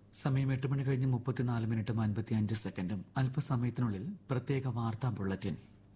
സമയം എട്ട് മണി കഴിഞ്ഞ് മുപ്പത്തിനാല് മിനിറ്റും അൻപത്തി അഞ്ച് സെക്കൻഡും അല്പസമയത്തിനുള്ളിൽ പ്രത്യേക വാർത്താ ബുള്ളറ്റിൻ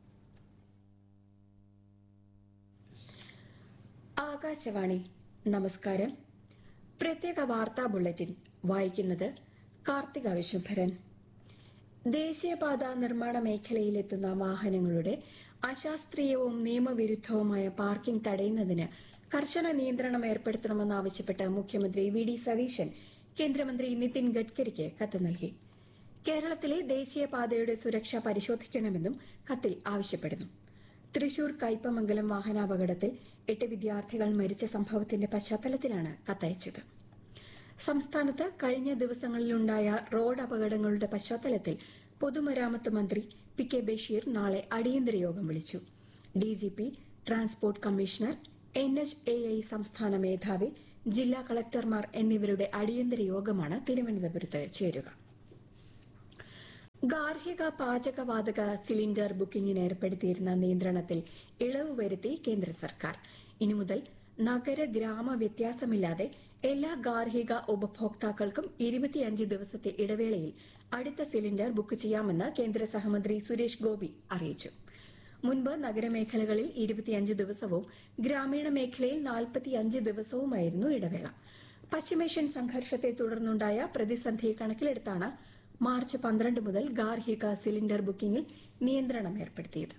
ആകാശവാണി നമസ്കാരം പ്രത്യേക വാർത്താ ബുള്ളറ്റിൻ വായിക്കുന്നത് കാർത്തിക വിശുഭരൻ ദേശീയപാത നിർമ്മാണ മേഖലയിലെത്തുന്ന വാഹനങ്ങളുടെ അശാസ്ത്രീയവും നിയമവിരുദ്ധവുമായ പാർക്കിംഗ് തടയുന്നതിന് കർശന നിയന്ത്രണം ഏർപ്പെടുത്തണമെന്നാവശ്യപ്പെട്ട് മുഖ്യമന്ത്രി വി ഡി സതീശൻ കേന്ദ്രമന്ത്രി നിതിൻ ഗഡ്കരിക്ക് കത്ത് നൽകി കേരളത്തിലെ ദേശീയപാതയുടെ സുരക്ഷ പരിശോധിക്കണമെന്നും കത്തിൽ ആവശ്യപ്പെടുന്നു തൃശൂർ കയ്പമംഗലം വാഹനാപകടത്തിൽ എട്ട് വിദ്യാർത്ഥികൾ മരിച്ച സംഭവത്തിന്റെ പശ്ചാത്തലത്തിലാണ് കത്തയച്ചത് സംസ്ഥാനത്ത് കഴിഞ്ഞ ദിവസങ്ങളിലുണ്ടായ റോഡ് അപകടങ്ങളുടെ പശ്ചാത്തലത്തിൽ പൊതുമരാമത്ത് മന്ത്രി പി കെ ബഷീർ നാളെ അടിയന്തര യോഗം വിളിച്ചു D G P transport commissioner N H A I സംസ്ഥാന മേധാവി ജില്ലാ കളക്ടർമാർ എന്നിവരുടെ അടിയന്തര യോഗമാണ് തിരുവനന്തപുരത്ത് ചേരുക ഗാർഹിക പാചകവാതക സിലിണ്ടർ ബുക്കിംഗിന് ഏർപ്പെടുത്തിയിരുന്ന നിയന്ത്രണത്തിൽ ഇളവ് വരുത്തി കേന്ദ്ര സർക്കാർ ഇനി മുതൽ നഗര ഗ്രാമ വ്യത്യാസമില്ലാതെ എല്ലാ ഗാർഹിക ഉപഭോക്താക്കൾക്കും ഇരുപത്തിയഞ്ച് ദിവസത്തെ ഇടവേളയിൽ അടുത്ത സിലിണ്ടർ ബുക്ക് ചെയ്യാമെന്ന് കേന്ദ്ര സഹമന്ത്രി സുരേഷ് ഗോപി അറിയിച്ചു മുൻപ് നഗരമേഖലകളിൽ ഇരുപത്തിയഞ്ച് ദിവസവും ഗ്രാമീണ മേഖലയിൽ നാൽപ്പത്തിയഞ്ച് ദിവസവുമായിരുന്നു ഇടവേള പശ്ചിമേഷ്യൻ സംഘർഷത്തെ തുടർന്നുണ്ടായ പ്രതിസന്ധി കണക്കിലെടുത്താണ് മാർച്ച് പന്ത്രണ്ട് മുതൽ ഗാർഹിക സിലിണ്ടർ ബുക്കിംഗിൽ നിയന്ത്രണം ഏർപ്പെടുത്തിയത്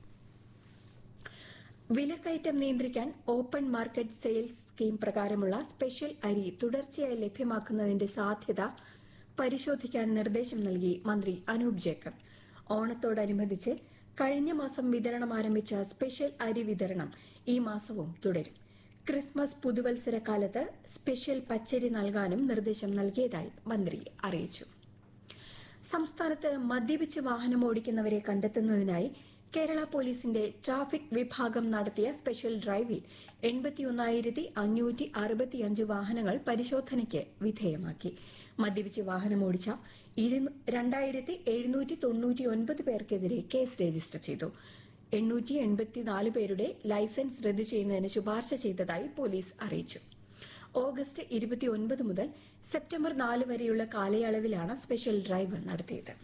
വിലക്കയറ്റം നിയന്ത്രിക്കാൻ ഓപ്പൺ മാർക്കറ്റ് സെയിൽസ് സ്കീം പ്രകാരമുള്ള സ്പെഷ്യൽ അരി തുടർച്ചയായി ലഭ്യമാക്കുന്നതിന്റെ സാധ്യത പരിശോധിക്കാൻ നിർദ്ദേശം നൽകി മന്ത്രി അനൂപ് ജേക്കബ് ഓണത്തോടനുബന്ധിച്ച് കഴിഞ്ഞ മാസം വിതരണം ആരംഭിച്ച സ്പെഷ്യൽ അരി വിതരണം ഈ മാസവും തുടരും ക്രിസ്മസ് പുതുവത്സര കാലത്ത് സ്പെഷ്യൽ പച്ചരി നൽകാനും നിർദ്ദേശം നൽകിയതായി മന്ത്രി അറിയിച്ചു സംസ്ഥാനത്ത് മദ്യപിച്ച് വാഹനം ഓടിക്കുന്നവരെ കണ്ടെത്തുന്നതിനായി കേരള പോലീസിന്റെ ട്രാഫിക് വിഭാഗം നടത്തിയ സ്പെഷ്യൽ ഡ്രൈവിൽ എൺപത്തിയൊന്നായിരത്തി അഞ്ഞൂറ്റി അറുപത്തിയഞ്ച് വാഹനങ്ങൾ പരിശോധനയ്ക്ക് വിധേയമാക്കി മദ്യപിച്ച് വാഹനം ഓടിച്ച രണ്ടായിരത്തി എഴുന്നൂറ്റി തൊണ്ണൂറ്റി ഒൻപത് പേർക്കെതിരെ കേസ് രജിസ്റ്റർ ചെയ്തു എണ്ണൂറ്റി എൺപത്തിനാല് പേരുടെ ലൈസൻസ് റദ്ദു ചെയ്യുന്നതിന് ശുപാർശ ചെയ്തതായി പോലീസ് അറിയിച്ചു ഓഗസ്റ്റ് ഇരുപത്തിയൊൻപത് മുതൽ സെപ്റ്റംബർ നാല് വരെയുള്ള കാലയളവിലാണ് സ്പെഷ്യൽ ഡ്രൈവ് നടത്തിയത്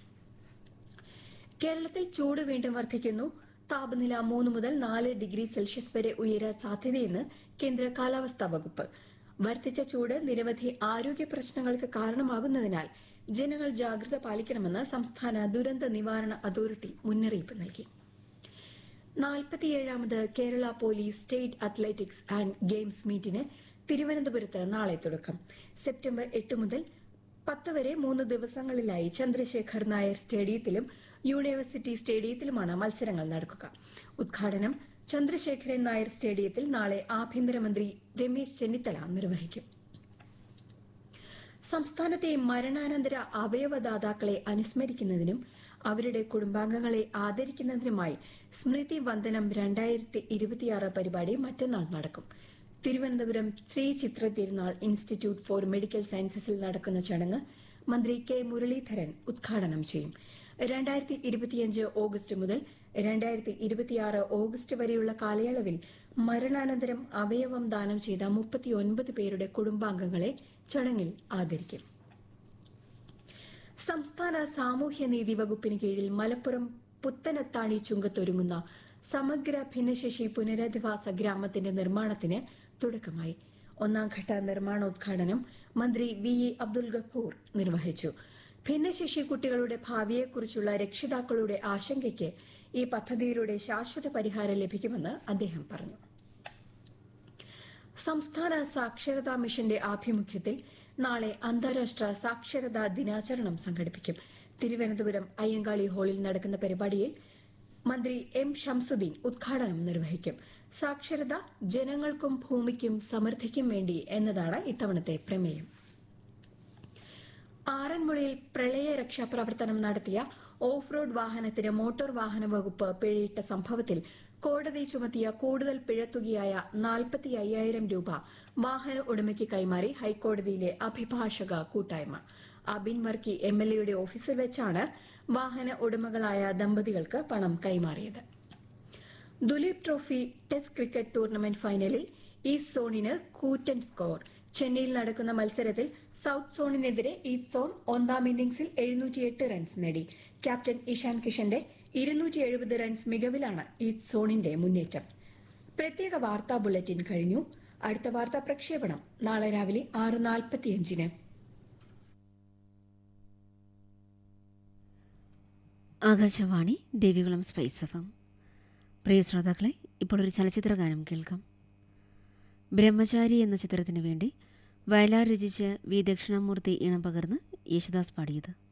കേരളത്തിൽ ചൂട് വീണ്ടും വർദ്ധിക്കുന്നു താപനില മൂന്ന് മുതൽ നാല് ഡിഗ്രി സെൽഷ്യസ് വരെ ഉയരാൻ സാധ്യതയെന്ന് കേന്ദ്ര കാലാവസ്ഥാ വകുപ്പ് വർദ്ധിച്ച ചൂട് നിരവധി ആരോഗ്യ പ്രശ്നങ്ങൾക്ക് കാരണമാകുന്നതിനാൽ ജനങ്ങൾ ജാഗ്രത പാലിക്കണമെന്ന് സംസ്ഥാന ദുരന്ത നിവാരണ അതോറിറ്റി മുന്നറിയിപ്പ് നൽകി നാൽപ്പത്തിയേഴാമത് Kerala police state athletics and games മീറ്റിന് തിരുവനന്തപുരത്ത് നാളെ തുടക്കം സെപ്റ്റംബർ എട്ട് മുതൽ പത്ത് വരെ മൂന്ന് ദിവസങ്ങളിലായി ചന്ദ്രശേഖർ നായർ സ്റ്റേഡിയത്തിലും യൂണിവേഴ്സിറ്റി സ്റ്റേഡിയത്തിലുമാണ് മത്സരങ്ങൾ നടക്കുക ഉദ്ഘാടനം ചന്ദ്രശേഖരൻ നായർ സ്റ്റേഡിയത്തിൽ നാളെ ആഭ്യന്തരമന്ത്രി രമേശ് ചെന്നിത്തല നിർവഹിക്കും സംസ്ഥാനത്തെ മരണാനന്തര അവയവദാതാക്കളെ അനുസ്മരിക്കുന്നതിനും അവരുടെ കുടുംബാംഗങ്ങളെ ആദരിക്കുന്നതിനുമായി സ്മൃതി വന്ദനം രണ്ടായിരത്തി ഇരുപത്തിയാറ് പരിപാടി മറ്റന്നാൾ നടക്കും തിരുവനന്തപുരം ശ്രീ ചിത്ര തിരുനാൾ ഇൻസ്റ്റിറ്റ്യൂട്ട് ഫോർ മെഡിക്കൽ സയൻസസിൽ നടക്കുന്ന ചടങ്ങ് മന്ത്രി കെ മുരളീധരൻ ഉദ്ഘാടനം ചെയ്യും രണ്ടായിരത്തി ഇരുപത്തിയഞ്ച് ഓഗസ്റ്റ് മുതൽ രണ്ടായിരത്തി ഇരുപത്തിയാറ് ഓഗസ്റ്റ് വരെയുള്ള കാലയളവിൽ മരണാനന്തരം അവയവം ദാനം ചെയ്ത മുപ്പത്തിയൊൻപത് പേരുടെ കുടുംബാംഗങ്ങളെ ചടങ്ങിൽ ആദരിക്കും സംസ്ഥാന സാമൂഹ്യനീതി വകുപ്പിന് കീഴിൽ മലപ്പുറം പുത്തനത്താണി ചുങ്കത്തൊരുങ്ങുന്ന സമഗ്ര ഭിന്നശേഷി പുനരധിവാസ ഗ്രാമത്തിന്റെ നിർമ്മാണത്തിന് തുടക്കമായി ഒന്നാംഘട്ട നിർമ്മാണോദ്ഘാടനം മന്ത്രി വി ഇ അബ്ദുൽ ഗഫൂർ നിർവഹിച്ചു ഭിന്നശേഷി കുട്ടികളുടെ ഭാവിയെക്കുറിച്ചുള്ള രക്ഷിതാക്കളുടെ ആശങ്കയ്ക്ക് ഈ പദ്ധതിയിലൂടെ ശാശ്വത പരിഹാരം ലഭിക്കുമെന്ന് അദ്ദേഹം പറഞ്ഞു സംസ്ഥാന സാക്ഷരതാ മിഷന്റെ ആഭിമുഖ്യത്തിൽ നാളെ അന്താരാഷ്ട്ര സാക്ഷരതാ ദിനാചരണം സംഘടിപ്പിക്കും തിരുവനന്തപുരം അയ്യങ്കാളി ഹാളിൽ നടക്കുന്ന പരിപാടിയിൽ മന്ത്രി എം ഷംസുദ്ദീൻ ഉദ്ഘാടനം നിർവഹിക്കും സാക്ഷരത ജനങ്ങൾക്കും ഭൂമിക്കും സമൃദ്ധിക്കും വേണ്ടി എന്നതാണ് ഇത്തവണത്തെ പ്രമേയം ആറന്മുളയിൽ പ്രളയ രക്ഷാപ്രവർത്തനം നടത്തിയ ഓഫ് റോഡ് വാഹനത്തിന് മോട്ടോർ വാഹന വകുപ്പ് പിഴയിട്ട സംഭവത്തിൽ കോടതി ചുമത്തിയ കൂടുതൽ പിഴത്തുകയായ നാൽപ്പത്തി അയ്യായിരം രൂപ വാഹന ഉടമയ്ക്ക് കൈമാറി ഹൈക്കോടതിയിലെ അഭിഭാഷക കൂട്ടായ്മ അബിൻ വർക്കി എം എൽ എയുടെ ഓഫീസിൽ വെച്ചാണ് വാഹന ഉടമകളായ ദമ്പതികൾക്ക് പണം കൈമാറിയത് Duleep trophy test cricket tournament ഫൈനലിൽ ഈസ്റ്റ് സോണിന് കൂറ്റൻ സ്കോർ ചെന്നൈയിൽ നടക്കുന്ന മത്സരത്തിൽ സൌത്ത് സോണിനെതിരെ ഈസ്റ്റ് സോൺ ഒന്നാം ഇന്നിംഗ്സിൽ എഴുന്നൂറ്റിയെട്ട് റൺസ് നേടി ക്യാപ്റ്റൻ ഇഷാൻ കിഷന്റെ ഇരുന്നൂറ്റി എഴുപത് റൺസ് മികവിലാണ് ഈസ്റ്റ് സോണിന്റെ മുന്നേറ്റം പ്രത്യേക വാർത്താ ബുള്ളറ്റിൻ കഴിഞ്ഞു അടുത്ത വാർത്താ പ്രക്ഷേപണം നാളെ രാവിലെ ആറ് നാൽപ്പത്തിയഞ്ചിന് ആകാശവാണി ദേവികുളം സ്പൈസ് എഫം പ്രിയ ശ്രോതാക്കളെ ഇപ്പോൾ ഒരു ചലച്ചിത്ര ഗാനം കേൾക്കാം ബ്രഹ്മചാരി എന്ന ചിത്രത്തിനു വേണ്ടി വയലാർ രചിച്ച് വി ദക്ഷിണാമൂർത്തി ഇണം പകർന്ന് യേശുദാസ് പാടിയത്